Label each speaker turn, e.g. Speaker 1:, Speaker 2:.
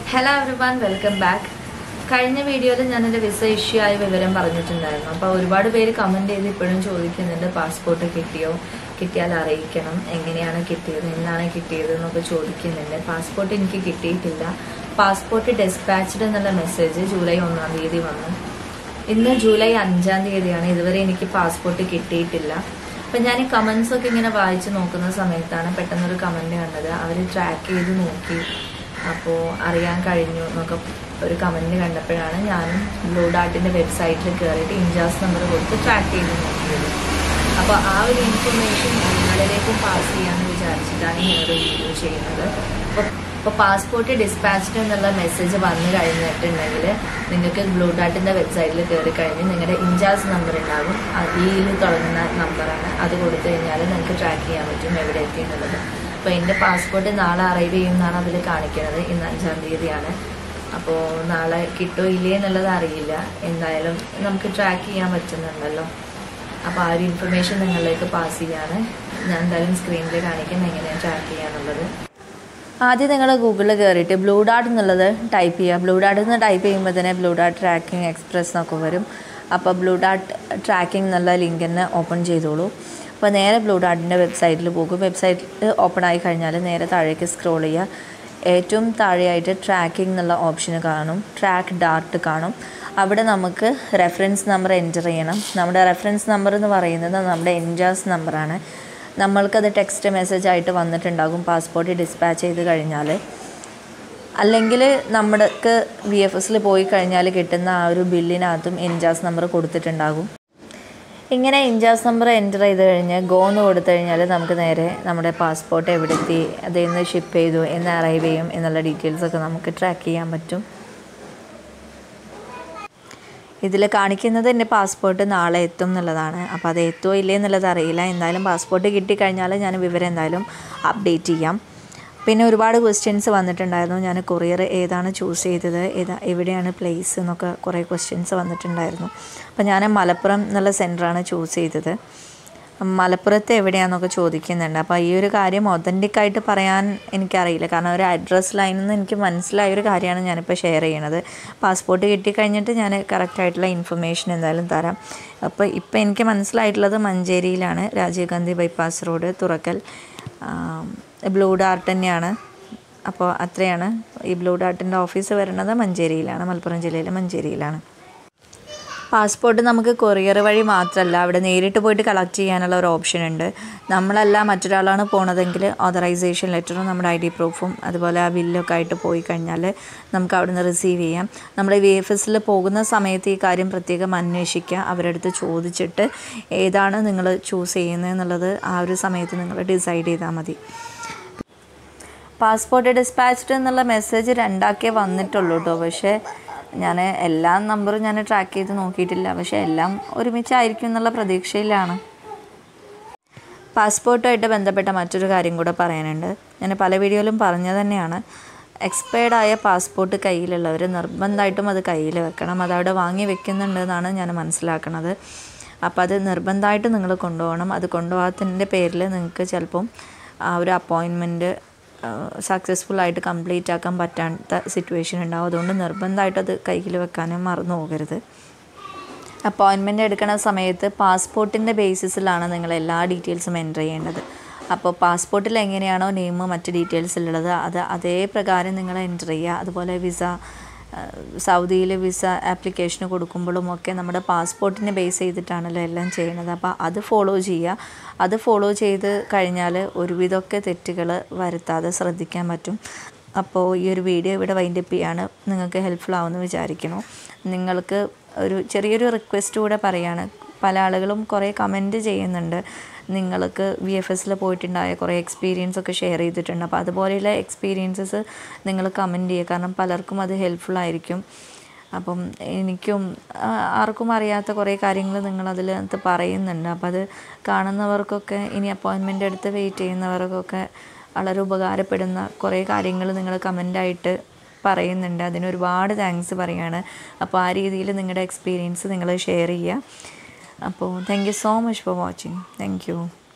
Speaker 1: hello everyone welcome back കഴിഞ്ഞ വീഡിയോയിൽ ഞാൻ എൻ്റെ വിസ ഇഷ്യൂ ആയ വിവരം പറഞ്ഞിട്ടുണ്ടായിരുന്നു അപ്പോൾ ഒരുപാട് പേര് കമൻറ്റ് ചെയ്ത് ഇപ്പോഴും ചോദിക്കുന്നുണ്ട് പാസ്പോർട്ട് കിട്ടിയോ കിട്ടിയാൽ അറിയിക്കണം എങ്ങനെയാണ് കിട്ടിയത് എന്നാണ് കിട്ടിയത് എന്നൊക്കെ ചോദിക്കുന്നുണ്ട് പാസ്പോർട്ട് എനിക്ക് കിട്ടിയിട്ടില്ല പാസ്പോർട്ട് ഡെസ്പാച്ച്ഡ് എന്നുള്ള മെസ്സേജ് ജൂലൈ ഒന്നാം തീയതി വന്നു ഇന്ന് ജൂലൈ അഞ്ചാം തീയതിയാണ് ഇതുവരെ എനിക്ക് പാസ്പോർട്ട് കിട്ടിയിട്ടില്ല അപ്പം ഞാൻ ഈ കമൻസ് ഒക്കെ ഇങ്ങനെ വായിച്ച് നോക്കുന്ന സമയത്താണ് പെട്ടെന്നൊരു കമൻറ്റ് കണ്ടത് അവർ ട്രാക്ക് ചെയ്ത് നോക്കി അപ്പോൾ അറിയാൻ കഴിഞ്ഞു എന്നൊക്കെ ഒരു കമൻറ്റ് കണ്ടപ്പോഴാണ് ഞാനും ബ്ലൂ ഡാർട്ടിൻ്റെ വെബ്സൈറ്റിൽ കയറിയിട്ട് ഇൻജാസ് നമ്പർ കൊടുത്ത് ട്രാക്ക് ചെയ്ത് നോക്കിയത് അപ്പോൾ ആ ഒരു ഇൻഫർമേഷൻ നിങ്ങളിലേക്കും പാസ് ചെയ്യാമെന്ന് വിചാരിച്ചിട്ടാണ് ഈ ഒരു വീഡിയോ ചെയ്യുന്നത് അപ്പോൾ ഇപ്പോൾ പാസ്പോർട്ട് ഡിസ്പാച്ച്ഡ് എന്നുള്ള മെസ്സേജ് വന്നു കഴിഞ്ഞിട്ടുണ്ടെങ്കിൽ നിങ്ങൾക്ക് ബ്ലൂ ഡാർട്ടിൻ്റെ വെബ്സൈറ്റിൽ കയറി കഴിഞ്ഞ് നിങ്ങളുടെ ഇൻചാർജ് നമ്പർ ഉണ്ടാകും അതിൽ തുടങ്ങുന്ന നമ്പറാണ് അത് കൊടുത്തു കഴിഞ്ഞാൽ നിങ്ങൾക്ക് ട്രാക്ക് ചെയ്യാൻ പറ്റും എവിടെ എത്തി എന്നുള്ളത് അപ്പോൾ എൻ്റെ പാസ്പോർട്ട് നാളെ അറൈവ് ചെയ്യുമെന്നാണ് അതിൽ കാണിക്കുന്നത് ഇന്ന് അഞ്ചാം തീയതിയാണ് അപ്പോൾ നാളെ കിട്ടുമോ ഇല്ലേ എന്നുള്ളത് അറിയില്ല എന്തായാലും നമുക്ക് ട്രാക്ക് ചെയ്യാൻ പറ്റുന്നുണ്ടല്ലോ അപ്പോൾ ആ ഒരു ഇൻഫർമേഷൻ നിങ്ങളിലേക്ക് പാസ് ചെയ്യാണ് ഞാൻ എന്തായാലും സ്ക്രീനിൽ കാണിക്കാം എങ്ങനെയാണ് ട്രാക്ക് ചെയ്യാന്നുള്ളത് ആദ്യം നിങ്ങൾ ഗൂഗിളിൽ കയറിയിട്ട് ബ്ലൂ ഡാർട്ട് എന്നുള്ളത് ടൈപ്പ് ചെയ്യുക ബ്ലൂ ഡാർട്ട് എന്ന് ടൈപ്പ് ചെയ്യുമ്പോൾ തന്നെ ബ്ലൂ ഡാർട്ട് ട്രാക്കിംഗ് എക്സ്പ്രസ് എന്നൊക്കെ വരും അപ്പോൾ ബ്ലൂ ഡാർട്ട് ട്രാക്കിംഗ് എന്നുള്ള ലിങ്ക് തന്നെ ഓപ്പൺ ചെയ്തോളൂ അപ്പോൾ നേരെ ബ്ലൂ ഡാർട്ടിൻ്റെ വെബ്സൈറ്റിൽ പോകും വെബ്സൈറ്റ് ഓപ്പൺ ആയി കഴിഞ്ഞാൽ നേരെ താഴേക്ക് സ്ക്രോൾ ചെയ്യുക ഏറ്റവും താഴെയായിട്ട് ട്രാക്കിംഗ് എന്നുള്ള ഓപ്ഷൻ കാണും ട്രാക്ക് ഡാർട്ട് കാണും അവിടെ നമുക്ക് റെഫറൻസ് നമ്പർ എൻറ്റർ ചെയ്യണം നമ്മുടെ റെഫറൻസ് നമ്പർ എന്ന് പറയുന്നത് നമ്മുടെ എൻജാസ് നമ്പറാണ് നമ്മൾക്കത് ടെക്സ്റ്റ് മെസ്സേജ് ആയിട്ട് വന്നിട്ടുണ്ടാകും പാസ്പോർട്ട് ഡിസ്പാച്ച് ചെയ്ത് കഴിഞ്ഞാൽ അല്ലെങ്കിൽ നമ്മൾക്ക് വി എഫ് എസിൽ പോയി കഴിഞ്ഞാൽ കിട്ടുന്ന ആ ഒരു ബില്ലിനകത്തും എൻജാസ് നമ്പർ കൊടുത്തിട്ടുണ്ടാകും ഇങ്ങനെ ഇൻജാസ് നമ്പർ എൻറ്റർ ചെയ്ത് കഴിഞ്ഞ് ഗോന്ന് കൊടുത്തു കഴിഞ്ഞാൽ നമുക്ക് നേരെ നമ്മുടെ പാസ്പോർട്ട് എവിടെ എത്തി അതിൽ നിന്ന് ഷിപ്പ് ചെയ്തു എന്ന് അറൈവ് ചെയ്യും എന്നുള്ള ഡീറ്റെയിൽസൊക്കെ നമുക്ക് ട്രാക്ക് ചെയ്യാൻ പറ്റും ഇതിൽ കാണിക്കുന്നത് എൻ്റെ പാസ്പോർട്ട് നാളെ എത്തും എന്നുള്ളതാണ് അപ്പോൾ അത് എത്തുമോ ഇല്ലേ എന്നുള്ളത് അറിയില്ല എന്തായാലും പാസ്പോർട്ട് കിട്ടിക്കഴിഞ്ഞാൽ ഞാൻ വിവരം എന്തായാലും അപ്ഡേറ്റ് ചെയ്യാം പിന്നെ ഒരുപാട് ക്വസ്റ്റ്യൻസ് വന്നിട്ടുണ്ടായിരുന്നു ഞാൻ കൊറിയർ ഏതാണ് ചൂസ് ചെയ്തത് ഏതാ എവിടെയാണ് പ്ലേസ് എന്നൊക്കെ കുറേ ക്വസ്റ്റ്യൻസ് വന്നിട്ടുണ്ടായിരുന്നു അപ്പോൾ ഞാൻ മലപ്പുറം എന്നുള്ള സെൻറ്ററാണ് ചൂസ് ചെയ്തത് മലപ്പുറത്ത് എവിടെയാണെന്നൊക്കെ ചോദിക്കുന്നുണ്ട് അപ്പോൾ ഈ ഒരു കാര്യം ഒതൻറ്റിക് ആയിട്ട് പറയാൻ എനിക്കറിയില്ല കാരണം ഒരു അഡ്രസ് ലൈനിൽ നിന്ന് എനിക്ക് മനസ്സിലായ ഒരു കാര്യമാണ് ഞാനിപ്പോൾ ഷെയർ ചെയ്യണത് പാസ്പോർട്ട് കിട്ടിക്കഴിഞ്ഞിട്ട് ഞാൻ കറക്റ്റായിട്ടുള്ള ഇൻഫർമേഷൻ എന്തായാലും തരാം അപ്പോൾ ഇപ്പോൾ എനിക്ക് മനസ്സിലായിട്ടുള്ളത് മഞ്ചേരിയിലാണ് രാജീവ് ഗാന്ധി ബൈപ്പാസ് റോഡ് തുറക്കൽ ബ്ലൂ ഡാർട്ട് തന്നെയാണ് അപ്പോൾ അത്രയാണ് ഈ ബ്ലൂ ഡാർട്ടിൻ്റെ ഓഫീസ് വരുന്നത് മഞ്ചേരിയിലാണ് മലപ്പുറം ജില്ലയിലെ മഞ്ചേരിയിലാണ് പാസ്പോർട്ട് നമുക്ക് കൊറിയർ വഴി മാത്രമല്ല അവിടെ നേരിട്ട് പോയിട്ട് കളക്ട് ചെയ്യാനുള്ള ഒരു ഓപ്ഷൻ ഉണ്ട് നമ്മളല്ല മറ്റൊരാളാണ് പോണതെങ്കിൽ ഓതറൈസേഷൻ ലെറ്ററും നമ്മുടെ ഐ ഡി പ്രൂഫും അതുപോലെ ആ ബില്ലൊക്കെ ആയിട്ട് പോയി കഴിഞ്ഞാൽ നമുക്ക് അവിടെ നിന്ന് റിസീവ് ചെയ്യാം നമ്മൾ വി എഫ് എസിൽ പോകുന്ന സമയത്ത് ഈ കാര്യം പ്രത്യേകം അന്വേഷിക്കുക അവരുടെ അടുത്ത് ചോദിച്ചിട്ട് ഏതാണ് നിങ്ങൾ ചൂസ് ചെയ്യുന്നത് എന്നുള്ളത് ആ ഒരു സമയത്ത് നിങ്ങൾ ഡിസൈഡ് ചെയ്താൽ മതി പാസ്പോർട്ട് ഡിസ്പാച്ച്ഡ് എന്നുള്ള മെസ്സേജ് രണ്ടാക്കേ വന്നിട്ടുള്ളൂ കേട്ടോ പക്ഷേ ഞാൻ എല്ലാ നമ്പറും ഞാൻ ട്രാക്ക് ചെയ്ത് നോക്കിയിട്ടില്ല പക്ഷേ എല്ലാം ഒരുമിച്ചായിരിക്കും എന്നുള്ള പ്രതീക്ഷയിലാണ് പാസ്പോർട്ടുമായിട്ട് ബന്ധപ്പെട്ട മറ്റൊരു കാര്യം കൂടെ പറയാനുണ്ട് ഞാൻ പല വീഡിയോയിലും പറഞ്ഞു തന്നെയാണ് എക്സ്പയർഡ് ആയ പാസ്പോർട്ട് കയ്യിലുള്ളവർ നിർബന്ധമായിട്ടും അത് കയ്യിൽ വെക്കണം അതവിടെ വാങ്ങി വെക്കുന്നുണ്ട് എന്നാണ് ഞാൻ മനസ്സിലാക്കുന്നത് അപ്പോൾ അത് നിർബന്ധമായിട്ട് നിങ്ങൾ കൊണ്ടുപോകണം അത് കൊണ്ടുപോകാത്തതിൻ്റെ പേരിൽ നിങ്ങൾക്ക് ചിലപ്പം ആ ഒരു അപ്പോയിൻമെൻറ്റ് സക്സസ്ഫുൾ ആയിട്ട് കംപ്ലീറ്റ് ആക്കാൻ പറ്റാത്ത സിറ്റുവേഷൻ ഉണ്ടാവും അതുകൊണ്ട് നിർബന്ധമായിട്ട് അത് കയ്യിൽ വെക്കാനും മറന്നു പോകരുത് അപ്പോയിൻമെൻ്റ് എടുക്കുന്ന സമയത്ത് പാസ്പോർട്ടിൻ്റെ ബേസിസിലാണ് നിങ്ങൾ എല്ലാ ഡീറ്റെയിൽസും എൻ്റർ ചെയ്യേണ്ടത് അപ്പോൾ പാസ്പോർട്ടിൽ എങ്ങനെയാണോ നെയിം മറ്റ് ഡീറ്റെയിൽസ് ഉള്ളത് അത് അതേ പ്രകാരം നിങ്ങൾ എൻ്റർ ചെയ്യുക അതുപോലെ വിസ സൗദിയിൽ വിസ ആപ്ലിക്കേഷന് കൊടുക്കുമ്പോഴും ഒക്കെ നമ്മുടെ പാസ്പോർട്ടിനെ ബേസ് ചെയ്തിട്ടാണല്ലോ എല്ലാം ചെയ്യുന്നത് അപ്പോൾ അത് ഫോളോ ചെയ്യുക അത് ഫോളോ ചെയ്ത് കഴിഞ്ഞാൽ ഒരുവിധമൊക്കെ തെറ്റുകൾ വരുത്താതെ ശ്രദ്ധിക്കാൻ പറ്റും അപ്പോൾ ഈ ഒരു വീഡിയോ ഇവിടെ വൈൻഡപ്പ് ചെയ്യാണ് നിങ്ങൾക്ക് ഹെൽപ്ഫുൾ ആവുമെന്ന് വിചാരിക്കുന്നു നിങ്ങൾക്ക് ഒരു ചെറിയൊരു റിക്വസ്റ്റ് കൂടെ പറയാണ് പല ആളുകളും കുറേ കമൻറ്റ് ചെയ്യുന്നുണ്ട് നിങ്ങൾക്ക് വി എഫ് എസിൽ പോയിട്ടുണ്ടായ കുറേ എക്സ്പീരിയൻസ് ഒക്കെ ഷെയർ ചെയ്തിട്ടുണ്ട് അപ്പോൾ അതുപോലെയുള്ള എക്സ്പീരിയൻസസ് നിങ്ങൾ കമൻറ്റ് ചെയ്യുക കാരണം പലർക്കും അത് ഹെൽപ്ഫുൾ ആയിരിക്കും അപ്പം എനിക്കും ആർക്കും അറിയാത്ത കുറേ കാര്യങ്ങൾ നിങ്ങളതിനകത്ത് പറയുന്നുണ്ട് അപ്പോൾ അത് കാണുന്നവർക്കൊക്കെ ഇനി അപ്പോയിൻമെൻ്റ് എടുത്ത് വെയിറ്റ് ചെയ്യുന്നവർക്കൊക്കെ വളരെ ഉപകാരപ്പെടുന്ന കുറേ കാര്യങ്ങൾ നിങ്ങൾ കമൻ്റായിട്ട് പറയുന്നുണ്ട് അതിന് ഒരുപാട് താങ്ക്സ് പറയാണ് അപ്പോൾ ആ രീതിയിൽ നിങ്ങളുടെ എക്സ്പീരിയൻസ് നിങ്ങൾ ഷെയർ ചെയ്യുക അപ്പോൾ thank you so much for watching thank U